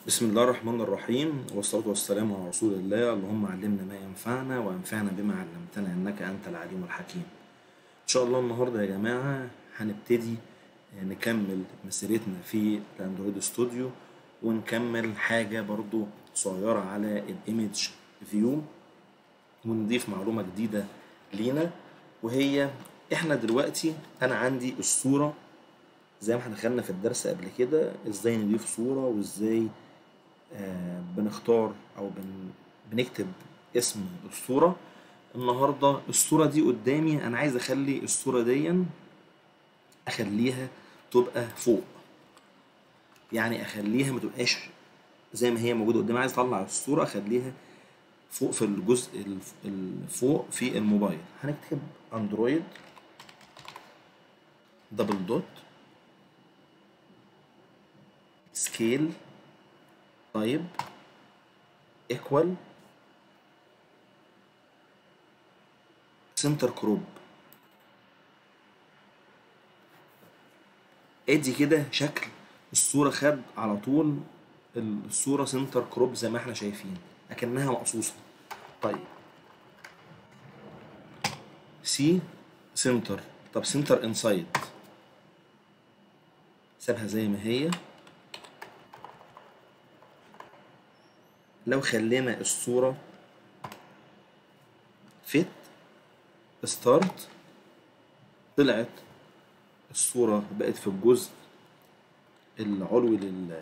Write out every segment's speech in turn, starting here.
بسم الله الرحمن الرحيم والصلاة والسلام على رسول الله اللهم علمنا ما ينفعنا وانفعنا بما علمتنا إنك أنت العليم الحكيم إن شاء الله النهاردة يا جماعة هنبتدي نكمل مسيرتنا في الأندرويد ستوديو ونكمل حاجة برضو صغيرة على الإيمج فيو ونضيف معلومة جديدة لينا وهي إحنا دلوقتي أنا عندي الصورة زي ما احنا دخلنا في الدرس قبل كده ازاي نضيف صورة وازاي آه بنختار او بن بنكتب اسم الصورة النهاردة الصورة دي قدامي انا عايز اخلي الصورة دي اخليها تبقى فوق يعني اخليها ما تبقاش زي ما هي موجودة قدامي عايز اطلع الصورة اخليها فوق في الجزء الف- ال- فوق في الموبايل هنكتب اندرويد دبل دوت سكيل طيب ايكوال سنتر كروب ادي كده شكل الصورة خد على طول الصورة سنتر كروب زي ما احنا شايفين اكنها مقصوصة طيب سي سنتر طب سنتر انسايد سابها زي ما هي لو خلينا الصورة فيت ستارت طلعت الصورة بقت في الجزء العلوي لل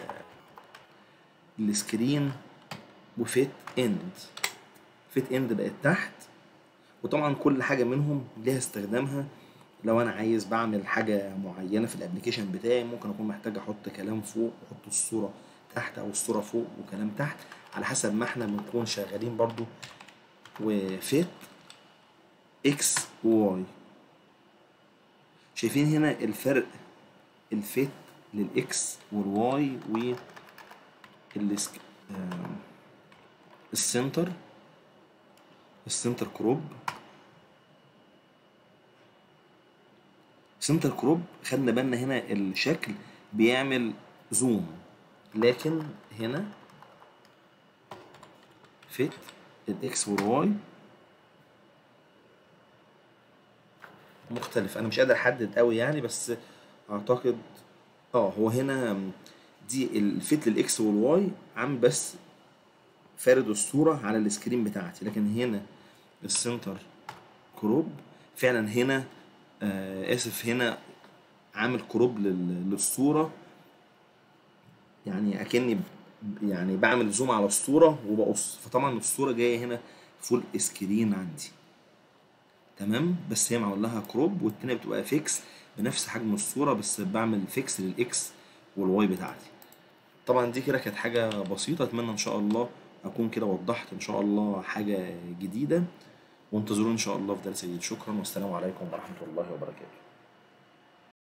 السكرين وفيت اند فيت اند بقت تحت وطبعا كل حاجة منهم ليها استخدامها لو انا عايز بعمل حاجة معينة في الابليكيشن بتاعي ممكن اكون محتاج احط كلام فوق واحط الصورة تحت او الصورة فوق وكلام تحت على حسب ما احنا بنكون شغالين برضو وفيت اكس وواي شايفين هنا الفرق الفيت للاكس والواي و السك... آم، السنتر السنتر كروب سنتر كروب خدنا بالنا هنا الشكل بيعمل زوم لكن هنا فيت الاكس والواي مختلف انا مش قادر احدد قوي يعني بس اعتقد اه هو هنا دي الفيت للاكس والواي عامل بس فارد الصورة على السكرين بتاعتي لكن هنا السنتر كروب فعلا هنا آه اسف هنا عامل كروب لل- للصورة يعني اكني ب- يعني بعمل زوم على الصورة وبقص فطبعا الصورة جاية هنا فول سكرين عندي تمام بس هي معمول لها كروب والتانية بتبقى فيكس بنفس حجم الصورة بس بعمل فيكس للإكس والواي بتاعتي طبعا دي كده كانت حاجة بسيطة أتمنى إن شاء الله أكون كده وضحت إن شاء الله حاجة جديدة وانتظروني إن شاء الله في درس جديد شكرا والسلام عليكم ورحمة الله وبركاته